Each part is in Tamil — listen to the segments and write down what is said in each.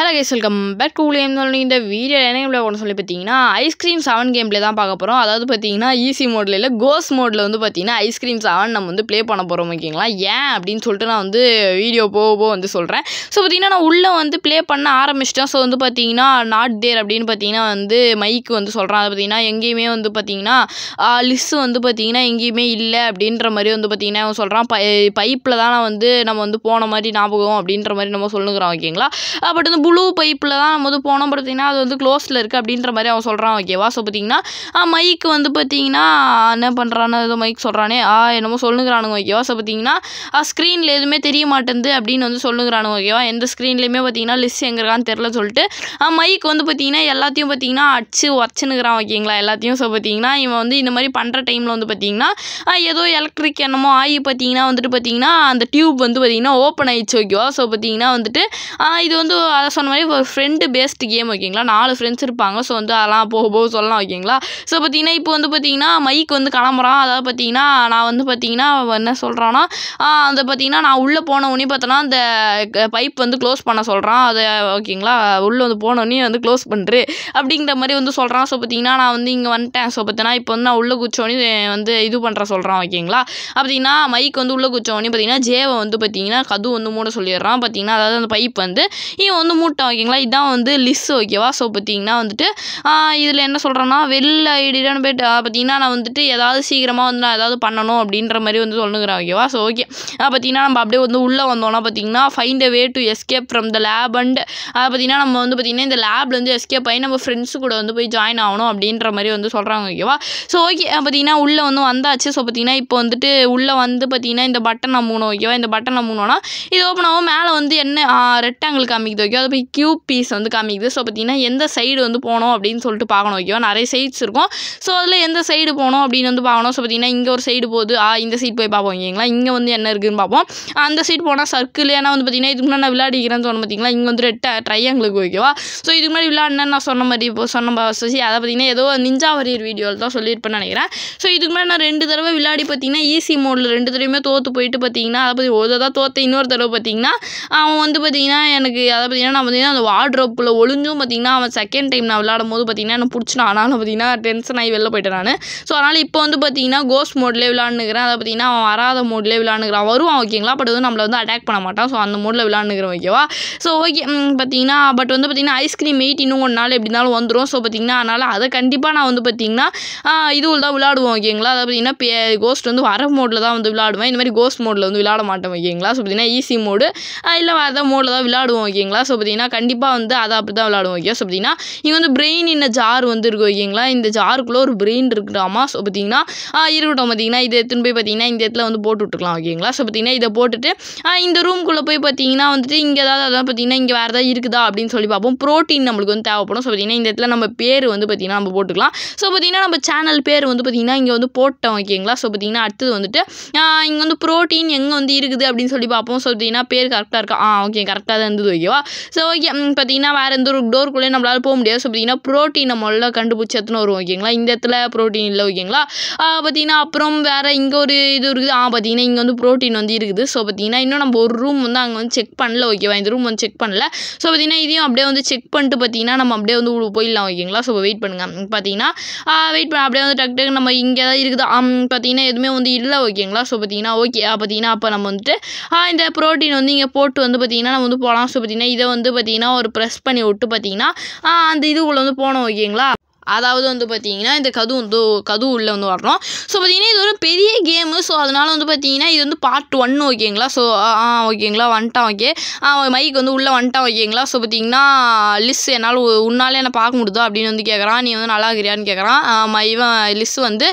hello guys welcome back to game இந்த வீடியோ என்ன கேம்ல ஒன்று சொல்லி பார்த்தீங்கன்னா ஐஸ்கிரீம் செவன் கேம் ப்ளே தான் பார்க்க போகிறோம் அதாவது பார்த்தீங்கன்னா ஈஸி மோடில் இல்லை கோஸ் மோடில் வந்து பார்த்தீங்கன்னா ஐஸ்கிரீம் செவன் நம்ம வந்து ப்ளே பண்ண போகிறோம் ஓகேங்களா ஏன் அப்படின்னு சொல்லிட்டு நான் வந்து வீடியோ போக போக வந்து சொல்கிறேன் ஸோ பார்த்தீங்கன்னா நான் உள்ளே வந்து ப்ளே பண்ண ஆரம்பிச்சிட்டேன் ஸோ வந்து பார்த்தீங்கன்னா நாட் தேர் அப்படின்னு பார்த்தீங்கன்னா வந்து மைக்கு வந்து சொல்கிறேன் அது பார்த்தீங்கன்னா எங்கேயுமே வந்து பார்த்தீங்கன்னா லிஸ்ட் வந்து பார்த்தீங்கன்னா எங்கேயுமே இல்லை அப்படின்ற மாதிரி வந்து பார்த்தீங்கன்னா அவன் சொல்கிறான் பை பைப்பில் தான் நான் வந்து நம்ம வந்து போன மாதிரி ஞாபகம் அப்படின்ற மாதிரி நம்ம சொல்லுங்கிறான் ஓகேங்களா பட் வந்து ப்ளூ பைப்பில் தான் நம்ம வந்து போனோம் பார்த்தீங்கன்னா அது வந்து க்ளோஸில் இருக்குது அப்படின்ற மாதிரி அவன் சொல்கிறான் ஓகேவா ஸோ பார்த்தீங்கன்னா மைக்கு வந்து பார்த்தீங்கன்னா என்ன பண்ணுறான்னு ஏதோ மைக் சொல்கிறானே ஆ என்னமோ சொல்லுங்கிறானுங்க ஓகேவா ஸோ பார்த்தீங்கன்னா ஸ்க்ரீனில் எதுவுமே தெரிய மாட்டேங்குது அப்படின்னு வந்து சொல்லுங்கிறானுங்க ஓகேவா எந்த ஸ்க்ரீன்லேயுமே பார்த்தீங்கன்னா லிஸ்ட் எங்கே இருக்கான்னு தெரில சொல்லிட்டு மைக் வந்து பார்த்தீங்கன்னா எல்லாத்தையும் பார்த்தீங்கன்னா அடிச்சு வச்சுனுக்கிறான் ஓகேங்களா எல்லாத்தையும் ஸோ பார்த்தீங்கன்னா இவன் வந்து இந்த மாதிரி பண்ணுற டைமில் வந்து பார்த்தீங்கன்னா ஏதோ எலக்ட்ரிக் என்னமோ ஆகி பார்த்தீங்கன்னா வந்துட்டு பார்த்தீங்கன்னா அந்த டியூப் வந்து பார்த்தீங்கன்னா ஓப்பன் ஆயிடுச்சு ஓகேவா ஸோ பார்த்தீங்கன்னா வந்துட்டு இது வந்து அதை சொன்ன மாதிரி ஒரு ஃப்ரெண்டு பேஸ்டு கேம் ஓகேங்களா நாலு ஃப்ரெண்ட்ஸ் இருப்பாங்க ஸோ வந்து அதெல்லாம் போக போக சொல்லலாம் ஓகேங்களா ஸோ பார்த்தீங்கன்னா இப்போ வந்து பார்த்தீங்கன்னா மைக் வந்து கிளம்புறான் அதாவது பார்த்தீங்கன்னா நான் வந்து பார்த்தீங்கன்னா என்ன சொல்கிறான்னா அந்த பார்த்தீங்கன்னா நான் உள்ளே போன உடனே பார்த்தோன்னா அந்த பைப் வந்து க்ளோஸ் பண்ண சொல்கிறான் அதை ஓகேங்களா உள்ளே வந்து போனோடனே வந்து க்ளோஸ் பண்ணுறு அப்படிங்கிற மாதிரி வந்து சொல்கிறான் ஸோ பார்த்தீங்கன்னா நான் வந்து இங்கே வந்துட்டேன் ஸோ பார்த்தீங்கன்னா இப்போ வந்து நான் உள்ளே குச்சோடனே வந்து இது பண்ணுற சொல்கிறான் ஓகேங்களா அப்படின்னா மைக் வந்து உள்ளே குச்சோடனே பார்த்தீங்கன்னா ஜேவை வந்து பார்த்தீங்கன்னா கது வந்து மூட சொல்லிடுறான் பார்த்தீங்கன்னா அதாவது அந்த பைப் வந்து இவன் வந்து மூட்டான் ஓகேங்களா இதான் வந்து லிஸ் ஓகேவா ஸோ பார்த்தீங்கன்னா வந்துட்டு இதில் என்ன சொல்கிறேன்னா வெளில ஐடியான்னு போய்ட்டு பார்த்தீங்கன்னா நான் வந்துட்டு ஏதாவது சீக்கிரமாக வந்து நான் ஏதாவது பண்ணணும் அப்படின்ற மாதிரி வந்து சொல்லுங்கிறேன் ஓகேவா ஸோ ஓகே பார்த்தீங்கன்னா நம்ம அப்படியே வந்து உள்ளே வந்தோம்னா பார்த்தீங்கன்னா find a way to escape from the lab and பார்த்தீங்கன்னா நம்ம வந்து பார்த்திங்கன்னா இந்த லேப்லேருந்து எஸ்கேப் ஆகி நம்ம ஃப்ரெண்ட்ஸு கூட வந்து போய் ஜாயின் ஆகணும் அப்படின்ற மாதிரி வந்து சொல்கிறாங்க ஓகேவா ஸோ ஓகே பார்த்தீங்கன்னா உள்ளே வந்து வந்தாச்சு ஸோ பார்த்தீங்கன்னா இப்போ வந்துட்டு உள்ளே வந்து பார்த்தீங்கன்னா இந்த பட்டன் அம்மூணும் ஓகேவா இந்த பட்டன் அம்மூனோன்னா இது ஓப்பன் ஆகும் மேலே வந்து என்ன ரெக்டாங்கிள் காமிக்குது ஓகே அது போய் கியூப் பீஸ் வந்து காமிக்குது ஸோ பார்த்தீங்கன்னா எந்த சைடு வந்து போகணும் அப்படின்னு சொல்லிட்டு பார்க்கணும் ஓகேவா நிறைய சைட்ஸ் இருக்கும் ஸோ அதில் எந்த சைடு போகணும் அப்படின்னு வந்து பார்க்கணும் ஸோ பார்த்தீங்கன்னா இங்கே ஒரு சைடு போகுது ஆ இந்த சைடு போய் பார்ப்போம் ஓகேங்களா இங்கே வந்து என்ன இருக்குதுன்னு பார்ப்போம் அந்த சைடு போனால் சர்க்கிள் ஏன்னா வந்து பார்த்தீங்கன்னா இதுக்கு முன்னாடி நான் விளையாடிக்கிறேன்னு சொன்ன பார்த்தீங்களா இங்கே வந்து ரெட்ட ட்ரையாங்களுக்கு ஓகேவா ஸோ இதுக்கு முன்னாடி விளையாடினேன் நான் சொன்ன மாதிரி இப்போ சொன்ன சசி அதை பார்த்தீங்கன்னா ஏதோ நிஞ்சா வரியர் வீடியோவில் தான் சொல்லியிருப்பேன்னு நினைக்கிறேன் ஸோ இதுக்கு முன்னாடி நான் ரெண்டு தடவை விளையாடி பார்த்தீங்கன்னா ஈஸி மோடில் ரெண்டு தடவையுமே தோற்று போயிட்டு பார்த்தீங்கன்னா அதை பற்றி ஒரு தடவை தோற்ற இன்னொரு தடவை பார்த்தீங்கன்னா அவன் வந்து பார்த்தீங்கன்னா எனக்கு அதை பார்த்தீங்கன்னா நான் பார்த்தீங்கன்னா அந்த வார்ட்ரோப்பில் ஒளிஞ்சும் பார்த்தீங்கன்னா அவன் செகண்ட் டைம் நான் விளாடும் போது பார்த்தீங்கன்னா எனக்கு பிடிச்சினா ஆனாலும் பார்த்தீங்கன்னா டென்ஷன் ஆகி வெளில போயிட்டேன் நான் ஸோ அதனால் இப்போ வந்து பார்த்தீங்கன்னா கோஸ்ட் மோட்லேயே விளாண்டுக்கிறேன் அதை பார்த்தீங்கன்னா அவன் வராத மோட்லேயே விளாண்டுக்கிறான் வருவான் ஓகேங்களா பட் வந்து நம்மளை வந்து அட்டாக் பண்ண மாட்டான் ஸோ அந்த மோடில் விளாண்டுக்கிறேன் ஓகேவா ஸோ ஓகே பார்த்தீங்கன்னா பட் வந்து பார்த்தீங்கன்னா ஐஸ்கிரீம் எயிட் இன்னும் ஒரு நாள் எப்படி இருந்தாலும் வந்துடும் ஸோ பார்த்தீங்கன்னா அதனால் அதை கண்டிப்பாக நான் வந்து பார்த்தீங்கன்னா இதுவில் தான் விளாடுவோம் ஓகேங்களா அதை பார்த்தீங்கன்னா பே கோஸ்ட் வந்து வர மோடில் தான் வந்து விளாடுவேன் இந்த மாதிரி கோஸ்ட் மோடில் வந்து விளாட மாட்டேன் ஓகேங்களா ஸோ பார்த்தீங்கன்னா ஈஸி மோடு இல்லை வேறு மோடில் தான் விளாடுவோம் ஓகேங்களா ஸோ பார்த்தீங்கன்னா கண்டிப்பாக வந்து அதை அப்படி தான் விளாடுவோம் ஓகே ஸோ பார்த்தீங்கன்னா இங்கே வந்து பிரெயின் இந்த ஜார் வந்து இருக்குது ஓகேங்களா இந்த ஜாருக்குள்ளே ஒரு பிரெயின் இருக்குடாமா ஸோ பார்த்தீங்கன்னா இருக்கட்டும் பார்த்தீங்கன்னா இதை எடுத்துன்னு போய் பார்த்தீங்கன்னா இந்த இடத்துல வந்து போட்டு விட்டுக்கலாம் ஓகேங்களா ஸோ பார்த்தீங்கன்னா இதை போட்டுட்டு இந்த ரூம்குள்ளே போய் பார்த்தீங்கன்னா வந்துட்டு இங்கே ஏதாவது அதான் பார்த்தீங்கன்னா இங்கே வேறு ஏதாவது இருக்குதா அப்படின்னு சொல்லி பார்ப்போம் ப்ரோட்டீன் நம்மளுக்கு வந்து தேவைப்படும் ஸோ பார்த்தீங்கன்னா இந்த இடத்துல நம்ம பேர் வந்து பார்த்தீங்கன்னா நம்ம போட்டுக்கலாம் ஸோ பார்த்தீங்கன்னா நம்ம சேனல் பேர் வந்து பார்த்தீங்கன்னா இங்கே வந்து போட்டோம் ஓகேங்களா ஸோ பார்த்தீங்கன்னா அடுத்தது வந்துட்டு இங்கே வந்து ப்ரோட்டீன் எங்கே வந்து இருக்குது அப்படின்னு சொல்லி பார்ப்போம் ஸோ பார்த்தீங்கன்னா பேர் கரெக்டாக இருக்கா ஆ ஓகே கரெக்டாக தான் இருந்தது ஓகேவா ஸோ ஓகே பார்த்தீங்கன்னா வேறு எந்த ஒரு டோருக்குள்ளே நம்மளால் போக முடியாது ஸோ பார்த்தீங்கன்னா ப்ரோட்டீனை முதல்ல கண்டுபிடிச்சி எடுத்துன்னு வரும் ஓகேங்களா இந்த இடத்துல ப்ரோட்டீன் இல்லை ஓகேங்களா பார்த்தீங்கன்னா அப்புறம் வேறு இங்கே ஒரு இது இருக்குது ஆ பார்த்தீங்கன்னா இங்கே வந்து ப்ரோட்டீன் வந்து இருக்குது ஸோ பார்த்தீங்கன்னா இன்னும் நம்ம ஒரு ரூம் வந்து அங்கே வந்து செக் பண்ணல ஓகேவா இந்த ரூம் வந்து செக் பண்ணல ஸோ பார்த்தீங்கன்னா இதையும் அப்படியே வந்து செக் பண்ணிட்டு பார்த்தீங்கன்னா நம்ம அப்படியே வந்து போயிடலாம் ஓகேங்களா ஸோ வெயிட் பண்ணுங்கள் பார்த்தீங்கன்னா வெயிட் பண்ண அப்படியே வந்து டக்கு டக்கு நம்ம இங்கே தான் இருக்குது பார்த்தீங்கன்னா எதுவுமே வந்து இல்லை ஓகேங்களா ஸோ பார்த்தீங்கன்னா ஓகே பார்த்தீங்கன்னா அப்போ நம்ம வந்துட்டு இந்த ப்ரோட்டீன் வந்து இங்கே போட்டு வந்து பார்த்தீங்கன்னா நம்ம வந்து போகலாம் ஸோ பார்த்தீங்கன்னா இதை வந்து பார்த்தீங்கன்னா ஒரு ப்ரெஸ் பண்ணி விட்டு பார்த்தீங்கன்னா அந்த இதுக்குள்ளே வந்து போனோம் ஓகேங்களா அதாவது வந்து பார்த்தீங்கன்னா இந்த கது வந்து கது உள்ளே வந்து வரணும் ஸோ பார்த்தீங்கன்னா இது ஒரு பெரிய கேமு ஸோ அதனால் வந்து பார்த்தீங்கன்னா இது வந்து பார்ட் ஒன் ஓகேங்களா ஸோ ஆ ஓகேங்களா வந்துட்டான் ஓகே மைக் வந்து உள்ளே வந்துட்டான் ஓகேங்களா ஸோ பார்த்தீங்கன்னா லிஸ் என்னால் உன்னாலே என்ன பார்க்க முடியுதோ அப்படின்னு வந்து கேட்குறான் நீ வந்து நல்லா இருக்கிறியான்னு கேட்குறான் இவன் லிஸ் வந்து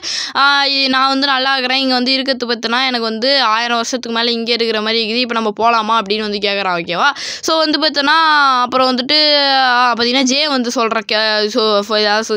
நான் வந்து நல்லா இருக்கிறேன் இங்கே வந்து இருக்கிறது பார்த்தினா எனக்கு வந்து ஆயிரம் வருஷத்துக்கு மேலே இங்கே இருக்கிற மாதிரி இருக்குது இப்போ நம்ம போகலாமா அப்படின்னு வந்து கேட்குறான் ஓகேவா ஸோ வந்து பார்த்தோன்னா அப்புறம் வந்துட்டு பார்த்தீங்கன்னா ஜே வந்து சொல்கிறேன் ஸோ ஏதாவது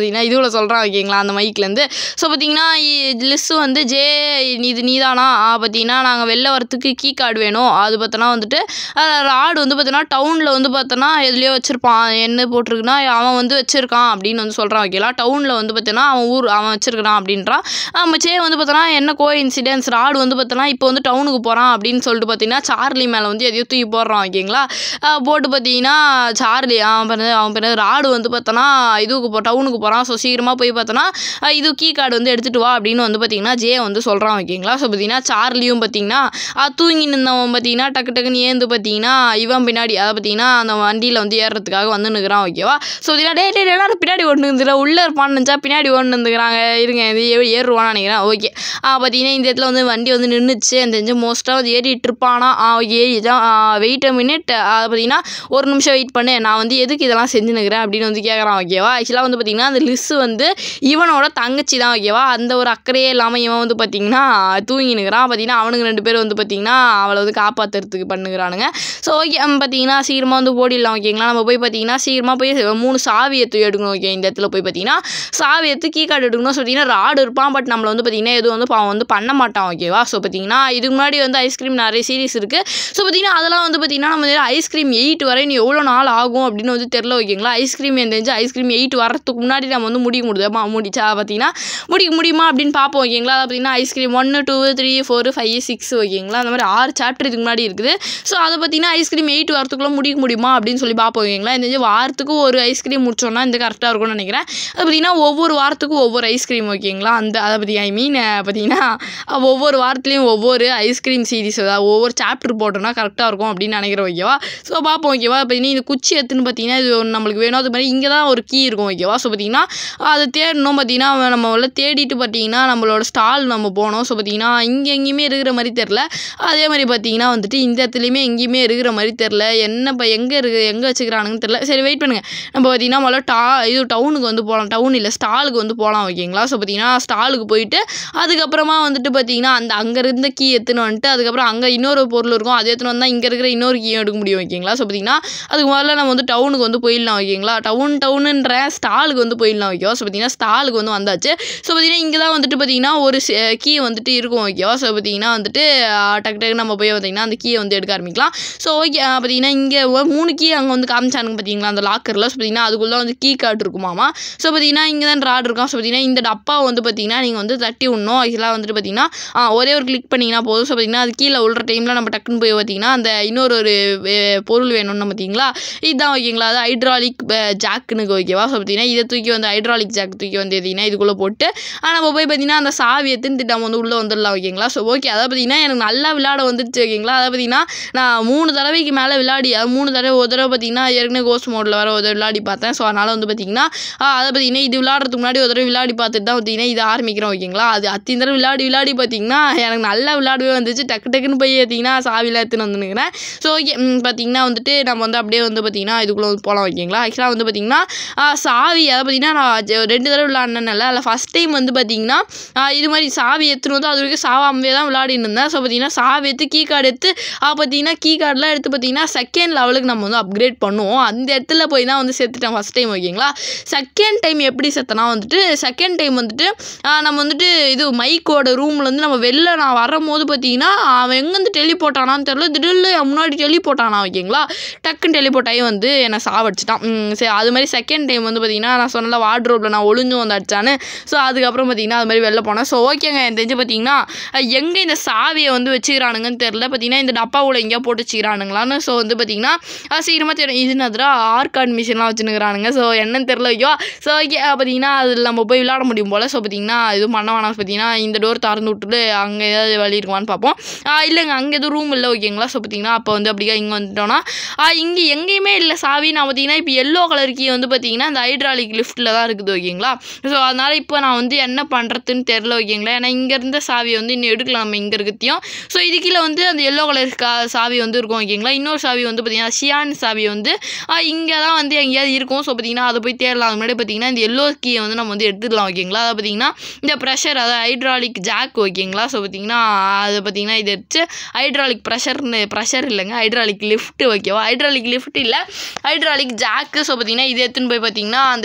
பார்த்தீங்கன்னா இதுவில் சொல்கிறான் ஓகேங்களா அந்த மைக்லேருந்து ஸோ பார்த்தீங்கன்னா லிஸ்ஸு வந்து ஜே இது நீதானா ஆ, பார்த்தீங்கன்னா நாங்கள் வெளில வரத்துக்கு கீ கார்டு வேணும் அது பார்த்தோன்னா வந்துட்டு ராடு வந்து பார்த்தோன்னா டவுனில் வந்து பார்த்தோன்னா எதுலேயோ வச்சுருப்பான் என்ன போட்டிருக்குன்னா அவன் வந்து வச்சுருக்கான் அப்படின்னு வந்து சொல்கிறான் ஓகேங்களா டவுனில் வந்து பார்த்தோன்னா அவன் ஊர் அவன் வச்சுருக்கான் அப்படின்றான் நம்ம சே வந்து பார்த்தோன்னா என்ன கோ இன்சிடென்ஸ் ராடு வந்து பார்த்தோன்னா இப்போ வந்து டவுனுக்கு போகிறான் அப்படின்னு சொல்லிட்டு பார்த்தீங்கன்னா சார்லி மேலே வந்து எதையோ தூக்கி போடுறான் ஓகேங்களா ஆஹ் போட்டு பார்த்தீங்கன்னா சார்லி அவன் பேர் அவன் பேர் ராடு வந்து பார்த்தோன்னா இதுக்கு போ டவுனுக்கு போகிறான் ஸோ சீக்கிரமாக போய் பார்த்தோன்னா ஆஹ் இது கீ கார்டு வந்து எடுத்துகிட்டு வா அப்படின்னு வந்து பார்த்தீங்கன்னா ஜே வந்து சொல்கிறான் ஓகேங்களா ஸோ பார்த்தீங்கன்னா சார்லியும் பார்த்தீங்கன்னா ஆஹ் தூங்கி நின்றவன் பார்த்தீங்கன்னா டக்கு டக்குன்னு ஏந்து பார்த்தீங்கன்னா இவன் பின்னாடி அதை பார்த்தீங்கன்னா அந்த வண்டியில் வந்து ஏறுறதுக்காக வந்து நிற்கிறான் ஓகேவா ஸோ பார்த்தீங்கன்னா டே டே எல்லாரும் பின்னாடி ஓட்டு நிறுத்துற உள்ளே இருப்பான்னு நினச்சா பின்னாடி ஓட்டு நின்றுக்கிறாங்க இருங்க இது ஏ- ஏறுவான்னு நினைக்கிறேன் ஓகே பார்த்தீங்கன்னா இந்த இடத்துல வந்து வண்டி வந்து நின்றுச்சு எனக்கு தெரிஞ்சு மோஸ்ட்டாக வந்து ஏறிட்டு இருப்பானா ஏறி தான் வெயிட் அ மினிட் பார்த்தீங்கன்னா ஒரு நிமிஷம் வெயிட் பண்ணு நான் வந்து எதுக்கு இதெல்லாம் செஞ்சு நிற்கிறேன் அப்படின்னு வந்து கேட்குறான் ஓகேவா ஆக்சுவலாக வந்து பார்த்தீங்கன்னா அந்த லிஸ்ஸு வந்து இவனோட தங்கச்சி தான் ஓகேவா அந்த ஒரு அக்கறையே இல்லாமல் இவன் வந்து பார்த்தீங்கன்னா தூங்கி நிற்கிறான் பார்த்தீங்கன்னா அவனுங்க ரெண்டு பேரும் வந்து பார்த்தீங்கன்னா அவளை வந்து காப்பாற்றுறதுக்கு பண்ணுகிறானுங்க ஸோ ஓகே பார்த்தீங்கன்னா சீக்கிரமாக வந்து ஓடிடலாம் ஓகேங்களா நம்ம போய் பார்த்தீங்கன்னா சீக்கிரமாக போய் மூணு சாவி எடுத்து எடுக்கணும் ஓகே இந்த இடத்துல போய் பார்த்தீங்கன்னா சாவி எடுத்து கீ கார்டு எடுக்கணும் ஸோ பார்த்தீங்கன்னா ராடு இருப்பான் பட் நம்மளை வந்து பார்த்தீங்கன்னா எதுவும் வந்து அவன் வந்து பண்ண மாட்டான் ஓகேவா ஸோ பார்த்தீங்கன்னா இதுக்கு முன்னாடி வந்து ஐஸ்கிரீம் நிறைய சீரிஸ் இருக்குது ஸோ பார்த்தீங்கன்னா அதெல்லாம் வந்து பார்த்தீங்கன்னா நம்ம ஐஸ்கிரீம் எயிட் வரை நீ எவ்வளோ நாள் ஆகும் அப்படின்னு வந்து தெரில ஓகேங்களா ஐஸ்கிரீம் எனக்கு தெரிஞ்சு ஐஸ்கிரீம் எயிட் வரதுக்கு முன்னாடி நம்ம வந்து முடிக்க முடியுமா முடிச்சா பார்த்தீங்கன்னா முடிக்க முடியுமா அப்படின்னு பார்ப்போம் ஓகேங்களா அது பார்த்தீங்கன்னா ஐஸ்கிரீம் ஒன்று two three four five six ஓகேங்களா அந்த மாதிரி ஆறு சாப்டர் இதுக்கு முன்னாடி இருக்குது ஸோ அதை பார்த்தீங்கன்னா ஐஸ்கிரீம் எயிட் வரத்துக்குள்ளே முடிக்க முடியுமா அப்படின்னு சொல்லி பார்ப்போம் ஓகேங்களா இந்த தெரிஞ்சு வாரத்துக்கு ஒரு ஐஸ்கிரீம் முடிச்சோன்னா இந்த கரெக்டாக இருக்கும்னு நினைக்கிறேன் அது பார்த்தீங்கன்னா ஒவ்வொரு வாரத்துக்கும் ஒவ்வொரு ஐஸ்கிரீம் ஓகேங்களா அந்த அதை பற்றி ஐ மீன் பார்த்தீங்கன்னா அஹ், ஒவ்வொரு வாரத்துலேயும் ஒவ்வொரு ஐஸ்கிரீம் சீரிஸ் அதாவது ஒவ்வொரு சாப்டர் போட்டோம்னா கரெக்டாக இருக்கும் அப்படின்னு நினைக்கிறேன் ஓகேவா ஸோ பார்ப்போம் ஓகேவா பார்த்தீங்கன்னா இந்த குச்சி எடுத்துன்னு பார்த்தீங்கன்னா இது ஒண்ணு நம்மளுக்கு வேணும் அது மாதிரி இங்கே தான் ஒரு கீ இருக்கும் ஓகேவா ஸோ பார்த்தீங்கன்னா அதை தேடணும் பார்த்தீங்கன்னா நம்ம உள்ள தேடிட்டு பார்த்தீங்கன்னா நம்மளோட ஸ்டால் நம்ம போனோம் ஸோ பார்த்தீங்கன்னா இங்கே எங்கேயுமே இருக்கிற மாதிரி தெரில அதே மாதிரி பார்த்தீங்கன்னா வந்துட்டு இந்த இடத்துலையுமே எங்கேயுமே இருக்கிற மாதிரி தெரில என்ன இப்போ எங்கே இருக்கு எங்கே வச்சுக்கிறானுங்கன்னு தெரில சரி வெயிட் பண்ணுங்கள் நம்ம பார்த்தீங்கன்னா முதல்ல டா இது டவுனுக்கு வந்து போகலாம் டவுன் இல்லை ஸ்டாலுக்கு வந்து போகலாம் ஓகேங்களா ஸோ பார்த்தீங்கன்னா ஸ்டாலுக்கு போயிட்டு அதுக்கப்புறமா வந்துட்டு பார்த்தீங்கன்னா அந்த அங்கே இருந்த கீ எடுத்துன்னு வந்துட்டு அதுக்கப்புறம் அங்கே இன்னொரு பொருள் இருக்கும் அதை எடுத்துன்னு வந்தால் இங்கே இருக்கிற இன்னொரு கீயும் எடுக்க முடியும் ஓகேங்களா ஸோ பார்த்தீங்கன்னா அதுக்கு முதல்ல நம்ம வந்து டவுனுக்கு வந்து போயிடலாம் ஓகேங்களா டவுன் டவுனுன்ற ஸ்டாலுக்கு வந்து போயிடலாம் ஓகேவா ஸோ பார்த்தீங்கன்னா ஸ்டாலுக்கு வந்து வந்தாச்சு ஸோ பார்த்தீங்கன்னா இங்கே தான் வந்துட்டு பார்த்தீங்கன்னா ஒரு கீ வந்துட்டு இருக்கும் ஓகேவா ஸோ பார்த்தீங்கன்னா வந்துட்டு ஆஹ், டக்கு டக்கு நம்ம போய் பார்த்தீங்கன்னா அந்த கீயை வந்து எடுக்க ஆரம்பிக்கலாம் ஸோ ஓகே பார்த்தீங்கன்னா இங்கே மூணு கீ அங்கே வந்து காமிச்சானுங்க பார்த்தீங்களா அந்த லாக்கரில் ஸோ பார்த்தீங்கன்னா அதுக்குள்ளே வந்து கீ கார்டு இருக்குமாமா ஸோ பார்த்தீங்கன்னா இங்கே தான் ராட் இருக்கும் ஸோ பார்த்தீங்கன்னா இந்த டப்பாவை வந்து பார்த்தீங்கன்னா நீங்கள் வந்து தட்டி விடணும் இதெல்லாம் வந்துட்டு பார்த்தீங்கன்னா ஆ, ஒரே ஒரு கிளிக் பண்ணிங்கன்னா போதும் ஸோ பார்த்தீங்கன்னா அது கீழே விழுற டைமில் நம்ம டக்குன்னு போய் பார்த்தீங்கன்னா அந்த இன்னொரு ஒரு வே- பொருள் வேணும்னு பார்த்தீங்களா இதுதான் ஓகேங்களா அது ஹைட்ராலிக் ஜாக்குன்னு ஓகேவா ஸோ பார்த்தீங்கன்னா இதை தூக்கி வந்து ஹைட்ராலிக் ஜாக் தூக்கி வந்து எதிங்கன்னா இதுக்குள்ளே போட்டு ஆ, நம்ம போய் பார்த்தீங்கன்னா அந்த சாவி எடுத்துன்னு நம்ம வந்து உள்ளே வந்துடலாம் ஓகேங்களா ஸோ ஓகே அதை பார்த்தீங்கன்னா எனக்கு நல்லா விளையாட வந்துருச்சு ஓகேங்களா அதை பார்த்தீங்கன்னா நான் மூணு தடவைக்கு மேலே விளையாடி அது மூணு தடவை ஒரு தடவை பார்த்தீங்கன்னா ஏற்கனவே கோஸ்ட் மோடில் வர ஒரு தடவை விளையாடி பார்த்தேன் ஸோ அதனால் வந்து பார்த்தீங்கன்னா ஆ, அதை பார்த்தீங்கன்னா இது விளையாடுறதுக்கு முன்னாடி ஒரு தடவை விளையாடி பார்த்துட்டு தான் பார்த்தீங்கன்னா இது ஆரம்பிக்கிறோம் ஓகேங்களா அது அத்தனை தடவை விளையாடி விளையாடி பார்த்தீங்கன்னா எனக்கு நல்லா விளையாடவே வந்துச்சு டக்கு டக்குன்னு போய் பார்த்தீங்கன்னா சாவியில் எடுத்துன்னு வந்துனுக்கிறேன் ஸோ ஓகே பார்த்தீங்கன்னா வந்துட்டு நம்ம வந்து அப்படியே வந்து பார்த்தீங்கன்னா இதுக்குள்ளே வந்து போகலாம் ஓகேங்களா ஆக்சுவலாக வந்து பார்த்தீங்கன்னா ஆ, சாவி அதை பார்த்தீங்கன்னா நான் ஜ- ரெண்டு தடவை விளையாடினேன்ல அதில் ஃபஸ்ட் டைம் வந்து பார்த்தீங்கன்னா ஆ, இது மாதிரி சாவி எடுத்துன்னு வந்து அது வரைக்கும் சாவாமே தான் விளையாடின்னு இருந்தேன் ஸோ பார்த்தீங்கன்னா சாவி எடுத்து கீ கார்டு எடுத்து ஆ, பார்த்தீங்கன்னா கீ கார்டெலாம் எடுத்து பார்த்தீங்கன்னா செகண்ட் லெவலுக்கு நம்ம வந்து அப்கிரேட் பண்ணுவோம் அந்த இடத்துல போய் தான் வந்து செத்துட்டேன் ஃபஸ்ட் டைம் ஓகேங்களா செகண்ட் டைம் எப்படி செத்தனா வந்துட்டு செகண்ட் டைம் வந்துட்டு ஆ, நம்ம வந்துட்டு இது மைக்கோட ரூமில் வந்து நம்ம வெளில நான் வரும்போது பார்த்தீங்கன்னா அவன் எங்கேருந்து டெலி போட்டானான்னு தெரில திடீர்னு என் முன்னாடி டெலி போட்டானா ஓகேங்களா டக்குன்னு டெலி போட்டாயே வந்து என்னை சாவடிச்சிட்டான் ம், சரி அது மாதிரி செகண்ட் டைம் வந்து பார்த்தீங்கன்னா நான் சொன்னல வார்ட்ரோப்பில் நான் ஒளிஞ்சும் வந்து அடிச்சான்னு ஸோ அதுக்கப்புறம் பார்த்தீங்கன்னா அது மாதிரி வெளில போனேன் ஸோ ஓகேங்க எனக்கு தெரிஞ்சு பார்த்தீங்கன்னா எங்கே இந்த சாவியை வந்து வச்சுக்கிறானுங்கன்னு தெரில பார்த்தீங்கன்னா இந்த டப்பாவில் எங்கேயோ போட்டு வச்சுக்கிறானுங்களான்னு ஸோ வந்து பார்த்தீங்கன்னா அது சீக்கிரமாக தெரியும் இது என்னதுரா ஆர்காட் மிஷின்லாம் வச்சுருக்கிறானுங்க ஸோ என்னன்னு தெரில ஐயோ ஸோ ஓகே பார்த்தீங்கன்னா அதில் நம்ம போய் விளையாட முடியும் போல் ஸோ பார்த்தீங்கன்னா இது பண்ண வேணாம் பார்த்தீங்கன்னா இந்த டோர் திறந்து விட்டுட்டு அங்கே ஏதாவது வழி இருக்குமான்னு பார்ப்போம் ஆ, இல்லைங்க அங்கே எதுவும் ரூம் இல்லை ஓகேங்களா ஸோ பார்த்தீங்கன்னா அப்போ வந்து அப்படியே இங்கே வந்துட்டோம்னா ஆ, இங்கே எங்கேயுமே இல்லை சாவி நான் பார்த்தீங்கன்னா இப்போ எல்லோ கலர் கீ வந்து பார்த்தீங்கன்னா அந்த ஹைட்ராலிக் லிஃப்ட்டில் தான் இருக்குது ஓகேங்களா ஸோ அதனால் இப்போ நான் வந்து என்ன பண்ணுறதுன்னு தெரில ஓகேங்களா ஏன்னா இங்கே இருந்த சாவியை வந்து இன்னும் எடுக்கலாம் நம்ம இங்கே இருக்கிறதையும் ஸோ இது கீழே வந்து அந்த எல்லோ கலர் கா சாவி வந்து இருக்கும் ஓகேங்களா இன்னொரு சாவி வந்து பார்த்தீங்கன்னா ஷியான் சாவி வந்து இங்கே தான் வந்து எங்கேயாவது இருக்கும் ஸோ பார்த்தீங்கன்னா அதை போய் தேடலாம் அது முன்னாடி பார்த்தீங்கன்னா இந்த எல்லோ கீயை வந்து நம்ம வந்து எடுத்துக்கலாம் ஓகேங்களா அதை பார்த்தீங்கன்னா இந்த ப்ரெஷர் அதாவது ஹைட்ராலிக் ஜாக் ஓகேங்களா ஸோ பார்த்தீங்கன்னா அது பார்த்தீங்கன்னா இது எடுத்து ஹைட்ராலிக் ப்ரெஷர்னு ப்ரெஷர் இல்லைங்க ஹைட்ராலிக் லிஃப்ட் ஓகேவா ஹைட்ராலிக் லிஃப்ட் இல்லை ஹைட்ராலிக் ஜாக்கு ஸோ பார்த்தீங்கன்னா இது எடுத்துன்னு போய் பார்த்தீங்கன்னா அந்த இடத்துல போட்டு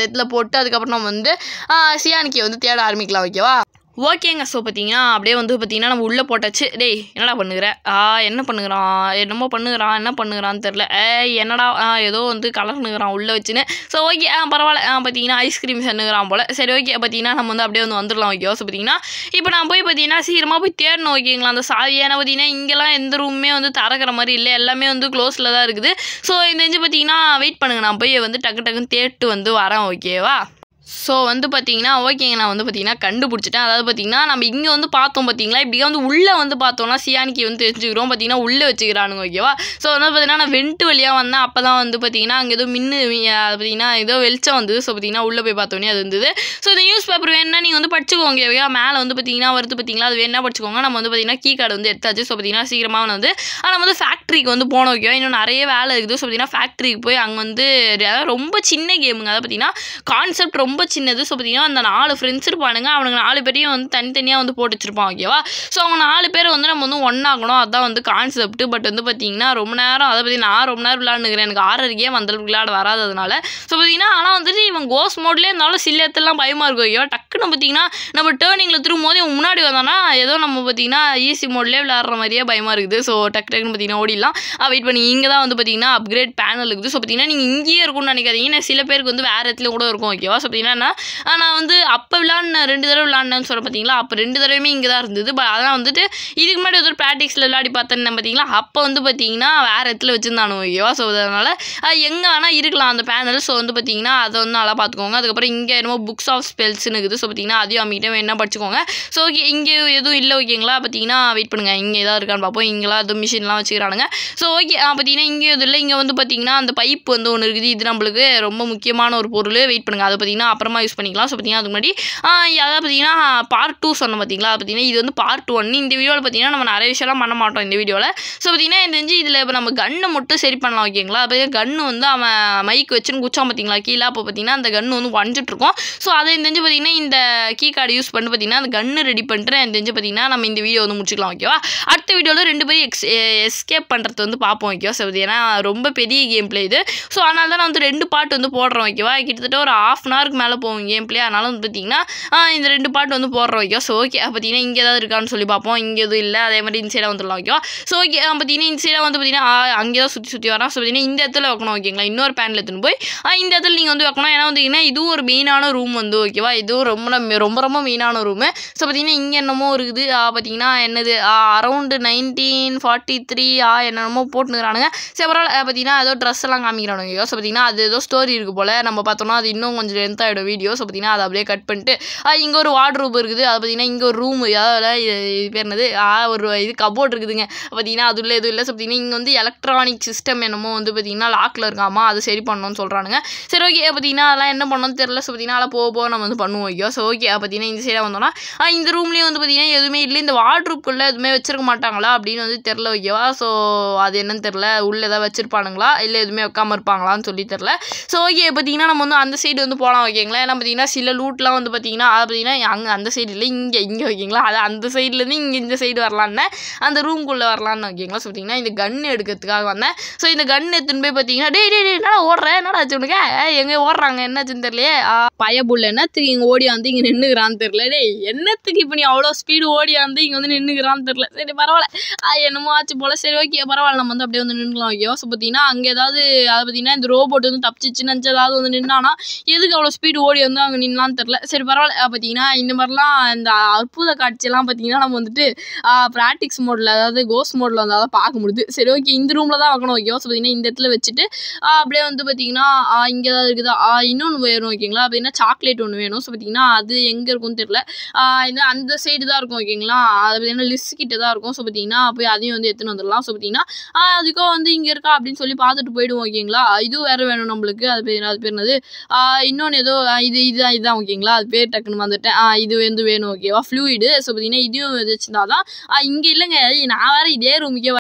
போட்டு அதுக்கப்புறம் நம்ம வந்து சியானிக்கை வந்து தேட ஆரம்பிக்கலாம் ஓகேவா ஓகேங்க ஸோ பார்த்தீங்கன்னா அப்படியே வந்து பார்த்தீங்கன்னா நம்ம உள்ளே போட்டாச்சு டேய் என்னடா பண்ணுகிற ஆ என்ன பண்ணுகிறான் என்னமோ பண்ணுகிறான் என்ன பண்ணுகிறான்னு தெரில ஏய் என்னடா ஆ ஏதோ வந்து கலர்னுகிறான் உள்ளே வச்சுன்னு ஸோ ஓகே ஆ பரவாயில்ல ஆ பார்த்தீங்கன்னா ஐஸ்கிரீம் சென்னுகிறான் போல் சரி ஓகே பார்த்தீங்கன்னா நம்ம வந்து அப்படியே வந்து வந்துடலாம் ஓகே ஸோ பார்த்தீங்கன்னா இப்போ நான் போய் பார்த்தீங்கன்னா சீக்கிரமாக போய் தேடணும் ஓகேங்களா அந்த சாவி ஏன்னா பார்த்தீங்கன்னா இங்கெல்லாம் எந்த ரூமுமே வந்து திறக்கிற மாதிரி இல்லை எல்லாமே வந்து க்ளோஸில் தான் இருக்குது ஸோ இந்த செஞ்சு பார்த்தீங்கன்னா வெயிட் பண்ணுங்க நான் போய் வந்து டக்கு டக்குன்னு தேட்டு வந்து வரேன் ஓகேவா ஸோ வந்து பார்த்தீங்கன்னா ஓகேங்க நான் வந்து பார்த்தீங்கன்னா கண்டுபிடிச்சிட்டேன் அதாவது பார்த்தீங்கன்னா நம்ம இங்கே வந்து பார்த்தோம் பார்த்தீங்களா இப்படி வந்து உள்ளே வந்து பார்த்தோம்னா சியானிக்கு வந்து தெரிஞ்சுக்கிறோம் பார்த்தீங்கன்னா உள்ளே வச்சுக்கிறானுங்க ஓகேவா ஸோ வந்து பார்த்தீங்கன்னா நான் வென்ட் வழியாக வந்தேன் அப்போ தான் வந்து பார்த்தீங்கன்னா அங்கே ஏதோ மின்னு வி- அது பார்த்தீங்கன்னா ஏதோ வெளிச்சம் வந்தது ஸோ பார்த்தீங்கன்னா உள்ளே போய் பார்த்தோன்னே அது இருந்தது ஸோ இந்த நியூஸ் பேப்பர் வேணுன்னா நீங்கள் வந்து படிச்சுக்கோங்க ஓகேவா மேலே வந்து பார்த்தீங்கன்னா வருது பார்த்தீங்களா அது வேணா படிச்சுக்கோங்க நம்ம வந்து பார்த்தீங்கன்னா கீ கார்டு வந்து எடுத்தாச்சு ஸோ பார்த்தீங்கன்னா சீக்கிரமாக வந்து ஆனால் நம்ம வந்து ஃபேக்ட்ரிக்கு வந்து போனோம் ஓகேவா இன்னும் நிறைய வேலை இருக்குது ஸோ பார்த்தீங்கன்னா ஃபேக்ட்ரிக்கு போய் அங்கே வந்து அதாவது ரொம்ப சின்ன கேமுங்க அதாவது பார்த்தீங்கன்னா கான்செப்ட் ரொம்ப சின்னது ஸோ பார்த்தீங்கன்னா அந்த நாலு ஃப்ரெண்ட்ஸ் இருப்பானுங்க அவனுங்க நாலு பேரையும் வந்து தனித்தனியாக வந்து போட்டு வச்சிருப்பான் ஓகேவா ஸோ அவங்க நாலு பேர் வந்து நம்ம வந்து ஒன்றாகணும் அதான் வந்து கான்செப்ட் பட் வந்து பார்த்தீங்கன்னா ரொம்ப நேரம் அதை பற்றி நான் ரொம்ப நேரம் விளையாண்டுக்கிறேன் எனக்கு ஆறரைக்கே அந்த அளவுக்கு விளையாட வராததுனால ஸோ பார்த்தீங்கன்னா ஆனால் வந்துட்டு இவன் கோஸ் மோட்லேயே இருந்தாலும் சில இடத்துலலாம் பயமாக இருக்கும் ஓகேவா டக்குன்னு பார்த்தீங்கன்னா நம்ம டேர்னிங்கில் திரும்பும் போது இவன் முன்னாடி வந்தானா ஏதோ நம்ம பார்த்தீங்கன்னா ஈஸி மோட்லேயே விளையாடுற மாதிரியே பயமாக இருக்குது ஸோ டக்கு டக்குன்னு பார்த்தீங்கன்னா ஓடிடலாம் வெயிட் பண்ணி இங்கே தான் வந்து பார்த்தீங்கன்னா அப்கிரேட் பேனல் இருக்குது ஸோ பார்த்தீங்கன்னா நீங்கள் இங்கேயே இருக்கும்னு நினைக்காதீங்க ஏன்னா சில பேருக்கு வந்து வேறு இடத்துல கூட இருக்கும் ஓகேவா ஸோ பார்த்தீங்கன்னா ஆ, நான் வந்து அப்போ விளாட்ன ரெண்டு தடவை விளாட்னேன்னு சொல்ல பார்த்தீங்களா அப்போ ரெண்டு தடவையுமே இங்கே தான் இருந்தது பட் அதான் வந்துட்டு இதுக்கு முன்னாடி ஒரு ப்ராக்டிக்ஸில் விளையாடி பார்த்தேன்னு பார்த்தீங்களா அப்போ வந்து பார்த்தீங்கன்னா வேறு இடத்துல வச்சுருந்தானு ஓகேவா ஸோ அதனால் எங்கே வேணால் இருக்கலாம் அந்த பேனல் ஸோ வந்து பார்த்தீங்கன்னா அதை வந்து நல்லா பார்த்துக்கோங்க அதுக்கப்புறம் இங்கே என்னமோ புக்ஸ் ஆஃப் ஸ்பெல்ஸ்னு இருக்குது ஸோ பார்த்தீங்கன்னா அதையும் அம்மிக்கிட்ட வேணா படிச்சுக்கோங்க ஸோ ஓகே இங்கே எதுவும் இல்லை ஓகேங்களா பார்த்தீங்கன்னா வெயிட் பண்ணுங்கள் இங்கே ஏதாவது இருக்கான்னு பார்ப்போம் இங்கெல்லாம் எதுவும் மிஷின்லாம் வச்சுக்கிறானுங்க ஸோ ஓகே பார்த்தீங்கன்னா இங்கே எதுவும் இல்லை இங்கே வந்து பார்த்தீங்கன்னா அந்த பைப் வந்து ஒன்று இருக்குது இது நம்மளுக்கு ரொம்ப முக்கியமான ஒரு பொருள் வெயிட் பண்ணுங்கள் அதை பார்த்தீங்கன்னா அப்புறமா யூஸ் பண்ணிக்கலாம் ஸோ பார்த்தீங்கன்னா அதுக்கு முன்னாடி ஆ, அதாவது பார்த்தீங்கன்னா பார்ட் டூ சொன்னோம் பார்த்தீங்களா அது பார்த்தீங்கன்னா இது வந்து பார்ட் ஒன் இந்த வீடியோவில் பார்த்தீங்கன்னா நம்ம நிறைய விஷயம்லாம் பண்ண மாட்டோம் இந்த வீடியோவில் ஸோ பார்த்தீங்கன்னா எனக்கு தெரிஞ்சு இதில் இப்போ நம்ம கன்னை மட்டும் சரி பண்ணலாம் ஓகேங்களா அது கன்று வந்து அவன் மைக் வச்சுன்னு குச்சான் பார்த்தீங்களா கீழே அப்போ பார்த்தீங்கன்னா அந்த கன்று வந்து உடஞ்சிட்டு இருக்கும் ஸோ அதை எனக்கு தெரிஞ்சு பார்த்தீங்கன்னா இந்த கீ கார்டு யூஸ் பண்ணி பார்த்தீங்கன்னா அந்த கன்று ரெடி பண்ணிட்டு எனக்கு தெரிஞ்சு பார்த்தீங்கன்னா நம்ம இந்த வீடியோ வந்து முடிச்சுக்கலாம் ஓகேவா அடுத்த வீடியோவில் ரெண்டு பேரும் எக்ஸ் எஸ்கேப் பண்ணுறது வந்து பார்ப்போம் ஓகேவா ஸோ இது ஏன்னா ரொம்ப பெரிய கேம் பிளே இது ஸோ அதனால தான் நான் வந்து ரெண்டு பாட்டு வந்து போடுறோம் ஓகேவா கிட்டத்தட்ட ஒரு ஆஃப் அன் ஹவருக்கு மேலே போகும் கேம் பிளே அதனால வந்து பார்த்தீங்கன்னா ஆ, இந்த ரெண்டு பாட்டு வந்து போடுறோம் ஓகேவா ஸோ ஓகே பார்த்தீங்கன்னா இங்கே ஏதாவது இருக்கான்னு சொல்லி பார்ப்போம் இங்கே எதுவும் இல்லை அதே மாதிரி இந்த சைடாக வந்துடலாம் ஓகேவா ஸோ ஓகே பார்த்தீங்கன்னா இந்த சைடாக வந்து பார்த்தீங்கன்னா ஆ, அங்கே தான் சுற்றி சுற்றி வரான் ஸோ பார்த்தீங்கன்னா இந்த இடத்துல வைக்கணும் ஓகேங்களா இன்னொரு பேனில் எடுத்துன்னு போய் ஆ, இந்த இடத்துல நீங்கள் வந்து வைக்கணும் ஏன்னா வந்தீங்கன்னா இதுவும் ஒரு மெயினான ரூம் வந்து ஓகேவா இதுவும் ரொம்ப நம்ம- ரொம்ப ரொம்ப மெயினான ரூமு ஸோ பார்த்தீங்கன்னா இங்கே என்னமோ இருக்குது ஆ, பார்த்தீங்கன்னா என்னது அரௌண்டு நைன்டீன் ஃபார்ட்டி த்ரீ ஆ என்னென்னமோ போட்டுனுக்குறானுங்க சரி பரவாயில்ல ஆ, பார்த்தீங்கன்னா ஏதோ ட்ரெஸ் எல்லாம் காமிக்கிறானுங்க ஸோ பார்த்தீங்கன்னா அது ஏதோ ஸ்டோரி இருக்கு போல் நம்ம பார்த்தோம்னா அது இன்னும் கொஞ்சம் லென்த் ஆகிடும் வீடியோ ஸோ பார்த்தீங்கன்னா அதை அப்படியே கட் பண்ணிட்டு இங்கே ஒரு வார்ட்ரூப் இருக்குது அது பார்த்தீங்கன்னா இங்கே ஒரு ரூம் அதாவது இது இது பேர் என்னது ஆ ஒரு இது கபோர்ட் இருக்குதுங்க பார்த்தீங்கன்னா அது உள்ள எதுவும் இல்லை ஸோ பார்த்தீங்கன்னா இங்கே வந்து எலக்ட்ரானிக் சிஸ்டம் என்னமோ வந்து பார்த்தீங்கன்னா லாக்கில் இருக்காமா அது சரி பண்ணணும்னு சொல்கிறானுங்க சரி ஓகே பார்த்தீங்கன்னா அதெல்லாம் என்ன பண்ணணும்னு தெரியல ஸோ பார்த்தீங்கன்னா அதெல்லாம் போக போக நம்ம வந்து பண்ணுவோம் ஓகே ஸோ ஓகே பார்த்தீங்கன்னா இந்த சைடாக வந்தோம்னா ஆ, இந்த ரூம்லேயும் வந்து பார்த்தீங்கன்னா எதுவுமே இல்லை இந்த வார்ட்ரூப்குள்ளே எதுவுமே வச்சிருக்க மாட்டாங்களா அப்படின்னு வந்து தெரில ஓகேவா ஸோ அது என்னன்னு தெரில உள்ளே ஏதாவது வச்சிருப்பானுங்களா இல்லை எதுவுமே வைக்காம இருப்பாங்களான்னு சொல்லி தெரில ஸோ ஓகே பார்த்தீங்கன்னா நம்ம வந்து அந்த சைடு வந்து போகலாம் ஓகேங்களா ஏன்னா பார்த்தீங்கன்னா சில லூட்லாம் வந்து பார்த்தீங்கன்னா அது பார்த்தீங்கன்னா அங்கே அந்த சைடு இல்லை இங்கே இங்கே ஓகேங்களா அது அந்த சைட்லேருந்து இங்கே இந்த சைடு வரலான்னு அந்த ரூம்குள்ளே வரலான்னு ஓகேங்களா ஸோ பார்த்தீங்கன்னா இந்த கன் எடுக்கிறதுக்காக வந்தேன் ஸோ இந்த கன் எடுத்துன்னு போய் பார்த்தீங்கன்னா டேய் டேய் டேய், என்னடா ஓடுற என்னடா ஆச்சு உனக்கு ஏய், எங்கே ஓடுறாங்க என்னாச்சுன்னு தெரியலையே ஆ, பயபுள்ள என்னத்துக்கு இங்கே ஓடி வந்து இங்கே நின்றுக்கிறான்னு தெரியல டேய் என்னத்துக்கு இப்போ நீ அவ்வளோ ஸ்பீடு ஓடி வந்து இங்கே வந்து நின்றுக்கிறான்னு தெரியல சரி பரவாயில்ல ஆ, என்னமோ ஆச்சு போல சரி ஓகே பரவாயில்ல நம்ம வந்து அப்படியே வந்து நின்றுக்கலாம் ஓகேவா ஸோ பார்த்தீங்கன்னா அங்கே ஏதாவது அதை பார்த்தீங்கன்னா இந்த ரோபோட் வந்து தப்பிச்சிச்சுன்னு நினச்சி ஏதாவது வந்து நின்னானா எதுக்கு அவ்வளோ ஸ்பீடு ஓடி வந்து அங்கே நின்னான்னு தெரில சரி பரவாயில்ல ஆ, பார்த்தீங்கன்னா இந்த மாதிரிலாம் இந்த அற்புத காட்சியெல்லாம் பார்த்தீங்கன்னா நம்ம வந்துட்டு ப்ராக்டிக்ஸ் மோடில் அதாவது கோஸ் மோடில் வந்து அதை பார்க்க முடியுது சரி ஓகே இந்த ரூமில் தான் வைக்கணும் ஓகேவா ஸோ பார்த்தீங்கன்னா இந்த இடத்துல வச்சுட்டு ஆ, அப்படியே வந்து பார்த்தீங்கன்னா இங்கே தான் இருக்குதா இன்னொன்று வேணும் ஓகேங்களா அப்படின்னா சாக்லேட் ஒன்று வேணும் ஸோ பார்த்தீங்கன்னா அது எங்கே இருக்கும்னு தெரில இந்த அந்த சைடு தான் இருக்கும் ஓகேங்களா அது பார்த்தீங்கன்னா லிஸ்ட் கிட்ட தான் இருக்கும் ஸோ பார்த்தீங்கன்னா போய் அதையும் வந்து எடுத்துன்னு வந்துடலாம் ஸோ பார்த்தீங்கன்னா ஆ, அதுக்கும் வந்து இங்கே இருக்கா அப்படின்னு சொல்லி பார்த்துட்டு போயிடுவோம் ஓகேங்களா இதுவும் வேறு வேணும் நம்மளுக்கு அது பேர் அது பேர் என்னது இன்னொன்று ஏதோ ஆ, இது இதுதான் இதுதான் ஓகேங்களா அது பேர் டக்குன்னு வந்துட்டேன் ஆ, இது வந்து வேணும் ஓகேவா ஃப்ளூயிடு ஸோ பார்த்தீங்கன்னா இதையும் வச்சுருந்தா தான் இங்கே இல்லைங்க நான் வேறு இதே ரூமுக்கே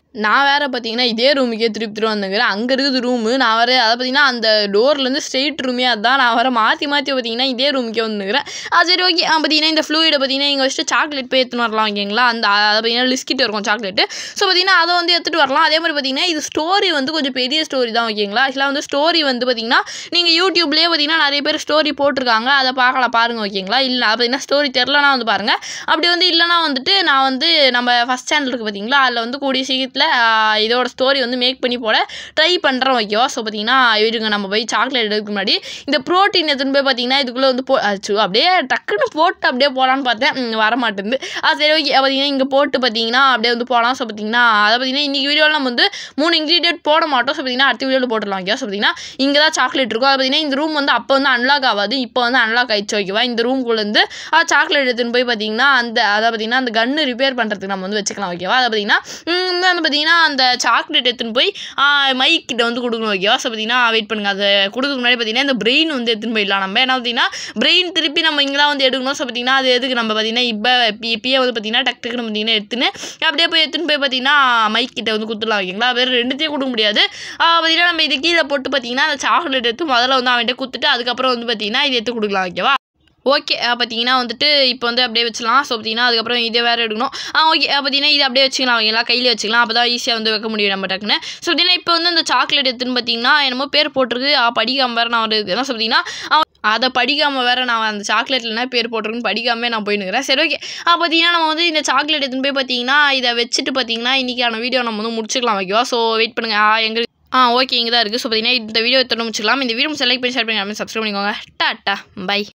நான் வேறு பார்த்தீங்கன்னா இதே ரூமுக்கே திருப்பி திரும்ப வந்துக்கிறேன் அங்கே இருக்குது ரூமு நான் வேறு அதை பார்த்தீங்கன்னா அந்த டோர்லேருந்து ஸ்ட்ரெயிட் ரூமே அதுதான் நான் வேறு மாற்றி மாற்றி பார்த்தீங்கன்னா இதே ரூமுக்கே வந்துக்கிறேன் அது சரி ஓகே பார்த்தீங்கன்னா இந்த ஃப்ளூயிடை பார்த்தீங்கன்னா இங்கே வச்சுட்டு சாக்லேட் போய் எடுத்துன்னு வரலாம் ஓகேங்களா அந்த அதை பார்த்தீங்கன்னா லிஸ்கிட் இருக்கும் சாக்லேட்டு ஸோ பார்த்தீங்கன்னா அதை வந்து எடுத்துகிட்டு வரலாம் அதே மாதிரி பார்த்தீங்கன்னா இது ஸ்டோரி வந்து கொஞ்சம் பெரிய ஸ்டோரி தான் ஓகேங்களா ஆக்சுவலாக வந்து ஸ்டோரி வந்து பார்த்தீங்கன்னா நீங்கள் யூடியூப்லேயே பார்த்தீங்கன்னா நிறைய பேர் ஸ்டோரி போட்டிருக்காங்க அதை பார்க்கலாம் பாருங்கள் ஓகேங்களா இல்லை பார்த்தீங்கன்னா ஸ்டோரி தெரிலனா வந்து பாருங்கள் அப்படி வந்து இல்லைனா வந்துட்டு நான் வந்து நம்ம ஃபஸ்ட் சேனல் இருக்குது பார்த்தீங்களா அதில் வந்து கூடிய சீக்கிரத்தில் ஆஹ், இதோட ஸ்டோரி வந்து மேக் பண்ணி போட ட்ரை பண்ணுறேன் ஓகேவா ஸோ பார்த்தீங்கன்னா இருங்க நம்ம போய் சாக்லேட் எடுக்க முன்னாடி இந்த ப்ரோட்டீன் எடுத்துன்னு போய் பார்த்தீங்கன்னா இதுக்குள்ளே வந்து போ அச்சோ அப்படியே டக்குன்னு போட்டு அப்படியே போகலான்னு பார்த்தேன் ம், வர மாட்டேங்குது அது சரி ஓகே பார்த்தீங்கன்னா இங்கே போட்டு பார்த்தீங்கன்னா அப்படியே வந்து போகலாம் ஸோ பார்த்தீங்கன்னா அதை பார்த்தீங்கன்னா இன்றைக்கி வீடியோவில் நம்ம வந்து மூணு இன்க்ரீடியன்ட் போட மாட்டோம் ஸோ பார்த்தீங்கன்னா அடுத்த வீடியோவில் போட்டுடலாம் ஓகேவா ஸோ பார்த்தீங்கன்னா இங்கே தான் சாக்லேட் இருக்கும் அது பார்த்தீங்கன்னா இந்த ரூம் வந்து அப்போ வந்து அன்லாக் ஆகாது இப்போ வந்து அன்லாக் ஆயிடுச்சு ஓகேவா இந்த ரூம்குள்ளேருந்து சாக்லேட் எடுத்துன்னு போய் பார்த்தீங்கன்னா அந்த அதை பார்த்தீங்கன்னா அந்த கன்று ரிப்பேர் பண்ணுறதுக்கு நம்ம வந்து வச்சுக்கலாம் ஓகேவா அதை பார்த்தீங்கன்னா ம், வந்து பார்த்தீங்கன்னா அந்த சாக்லேட் எடுத்துன்னு போய் மைக் கிட்ட வந்து கொடுக்கணும் ஓகேவா ஸோ பார்த்தீங்கன்னா வெயிட் பண்ணுங்க அது கொடுக்குறதுக்கு முன்னாடி பார்த்தீங்கன்னா இந்த பிரெயின் வந்து எடுத்துன்னு போயிடலாம் நம்ம ஏன்னா பார்த்தீங்கன்னா பிரெயின் திருப்பி நம்ம இங்கெல்லாம் வந்து எடுக்கணும் ஸோ பார்த்தீங்கன்னா அது எதுக்கு நம்ம பார்த்தீங்கன்னா இப்போ இப்பயே வந்து பார்த்தீங்கன்னா டக் டக்குன்னு பார்த்தீங்கன்னா எடுத்துன்னு அப்படியே போய் எடுத்துன்னு போய் பார்த்தீங்கன்னா மைக் கிட்ட வந்து கொடுத்துடலாம் ஓகேங்களா வேறு ரெண்டுத்தையும் கொடுக்க முடியாது ஆஹ் பார்த்தீங்கன்னா நம்ம இது கீழே போட்டு பார்த்தீங்கன்னா அந்த சாக்லேட் எடுத்து முதல்ல வந்து அவன்கிட்ட கொடுத்துட்டு அதுக்கப்புறம் வந்து பார்த்தீங்கன்னா இது எடுத்து கொடுக்கலாம் ஓகேவா ஓகே பார்த்தீங்கன்னா வந்துட்டு இப்போ வந்து அப்படியே வச்சுலாம் ஸோ பார்த்தீங்கன்னா அதுக்கப்புறம் இதை வேறு எடுக்கணும் ஆ ஓகே பார்த்தீங்கன்னா இது அப்படியே வச்சுக்கலாம் ஓகேங்களா கையில் வச்சுக்கலாம் அப்போ தான் ஈஸியாக வந்து வைக்க முடியும் நம்ம டக்குன்னு ஸோ பார்த்தீங்கன்னா இப்போ வந்து அந்த சாக்லேட் எடுத்துன்னு பார்த்தீங்கன்னா என்னமோ பேர் போட்டிருக்கு ஆ, படிக்காம வேறு நான் வந்து என்ன பார்த்தீங்கன்னா அதை படிக்காமல் வேறு நான் அந்த சாக்லேட்டில் என்ன பேர் போட்டிருக்குன்னு படிக்காமே நான் போயினுக்கிறேன் சரி ஓகே பார்த்தீங்கன்னா நம்ம வந்து இந்த சாக்லேட் எடுத்துன்னு போய் பார்த்தீங்கன்னா இதை வச்சுட்டு பார்த்தீங்கன்னா இன்றைக்கான வீடியோ நம்ம வந்து முடிச்சுக்கலாம் ஓகேவா ஸோ வெயிட் பண்ணுங்கள் ஆ எங்க ஆ ஓகே இங்கே தான் இருக்குது ஸோ பார்த்தீங்கன்னா இந்த வீடியோ எத்தனை முடிச்சுக்கலாம் இந்த வீடியோ செலக்ட் பண்ணி ஷேர் பண்ணி சப்ஸ்கிரைப் பண்ணிக்கோங்க டாட்டா பை